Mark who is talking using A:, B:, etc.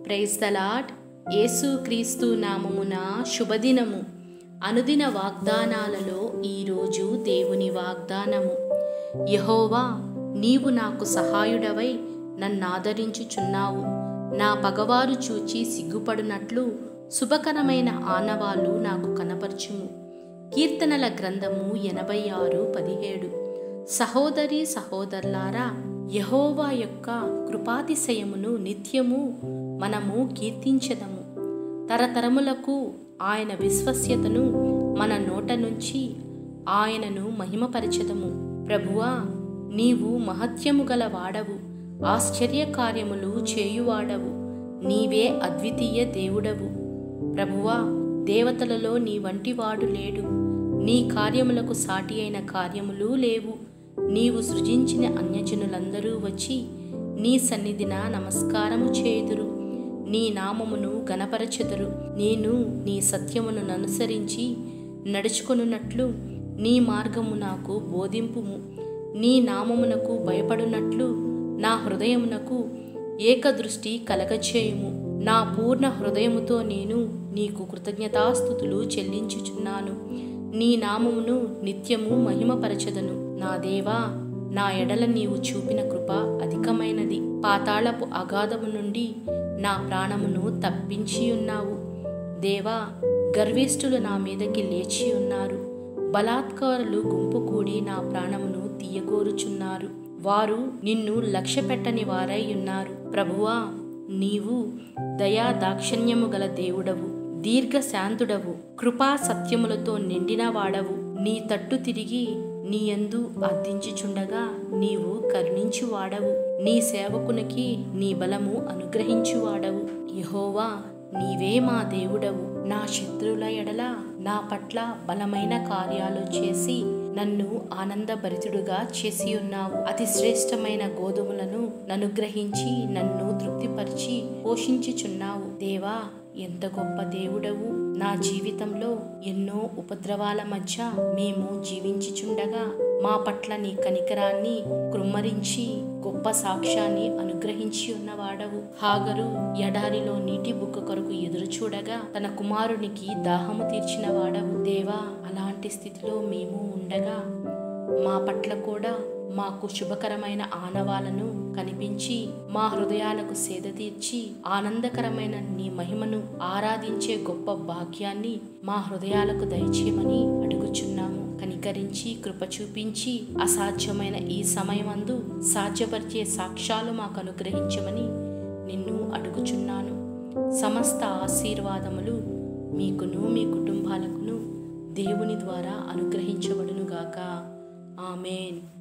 A: praise the lord యేసు క్రీస్తు నామమున శుభదినము అనుదిన వాగ్దానాలలో ఈరోజు దేవుని వాగ్దానము యహోవా నీవు నాకు సహాయుడవై నన్నాదరించుచున్నావు నా పగవారు చూచి సిగ్గుపడునట్లు శుభకరమైన ఆనవాలు నాకు కనపరచుము కీర్తనల గ్రంథము ఎనభై ఆరు పదిహేడు సహోదరి సహోదరులారా యహోవా యొక్క కృపాతిశయమును నిత్యము మనము కీర్తించదము తరతరములకు ఆయన విశ్వస్యతను మన నోట నుంచి ఆయనను మహిమపరచదము ప్రభువా నీవు మహత్యము గల వాడవు ఆశ్చర్య కార్యములు చేయువాడవు నీవే అద్వితీయ దేవుడవు ప్రభువా దేవతలలో నీ వంటివాడు లేడు నీ కార్యములకు సాటి అయిన కార్యములు లేవు నీవు సృజించిన అన్యజనులందరూ వచ్చి నీ సన్నిధిన నమస్కారము చేయుదురు నీ నామమును గనపరచెదరు నేను నీ సత్యమును అనుసరించి నడుచుకొనున్నట్లు నీ మార్గము నాకు బోధింపుము నీ నామమునకు భయపడునట్లు నా హృదయమునకు ఏకదృష్టి కలగచేయుము నా పూర్ణ హృదయముతో నేను నీకు కృతజ్ఞతాస్థుతులు చెల్లించుచున్నాను నీ నామమును నిత్యము మహిమపరచదను నా దేవా నా ఎడల నీవు చూపిన కృప అధికమైనది పాతాళపు అగాధము నుండి నా ప్రాణమును తప్పించి ఉన్నావు దేవా గర్విష్ఠులు నా మీదకి లేచి ఉన్నారు బలాత్కారులు గుంపు కూడి నా ప్రాణమును తీయగోరుచున్నారు వారు నిన్ను లక్ష్య పెట్టని వారై ఉన్నారు ప్రభువా నీవు దయా దాక్షణ్యము గల దేవుడవు దీర్ఘశాంతుడవు కృపా సత్యములతో నిండిన వాడవు నీ తట్టు తిరిగి నీ యందు అర్థించుచుండగా నీవు కరుణించువాడవు నీ సేవకునికి నీ బలము అనుగ్రహించువాడవు యహోవా నీవే మా దేవుడవు నా శత్రువుల ఎడల నా పట్ల బలమైన కార్యాలు చేసి నన్ను ఆనందభరితుడుగా చేసి ఉన్నావు అతి శ్రేష్టమైన గోధుమలను ననుగ్రహించి నన్ను తృప్తిపరిచి పోషించుచున్నావు దేవా ఎంత గొప్ప దేవుడవు నా జీవితంలో ఎన్నో ఉపద్రవాల మధ్య మేము జీవించుచుండగా మా పట్ల నీ కనికరాన్ని కృమ్మరించి గొప్ప సాక్ష్యాన్ని అనుగ్రహించి ఉన్నవాడవు హాగరు ఎడారిలో నీటి బుక్క కొరకు ఎదురు చూడగా తన కుమారునికి దాహము తీర్చిన వాడవు దేవా అలాంటి స్థితిలో మేము ఉండగా మా పట్ల కూడా మాకు శుభకరమైన ఆనవాలను కనిపించి మా హృదయాలకు సేద తీర్చి ఆనందకరమైన నీ మహిమను ఆరాధించే గొప్ప భాగ్యాన్ని మా హృదయాలకు దయచేయమని అడుగుచున్నాము కనికరించి కృప చూపించి అసాధ్యమైన ఈ సమయమందు సాధ్యపరిచే సాక్ష్యాలు మాకు అనుగ్రహించమని నిన్ను అడుగుచున్నాను సమస్త ఆశీర్వాదములు మీకును మీ కుటుంబాలకును దేవుని ద్వారా అనుగ్రహించబడునుగాక ఆమెన్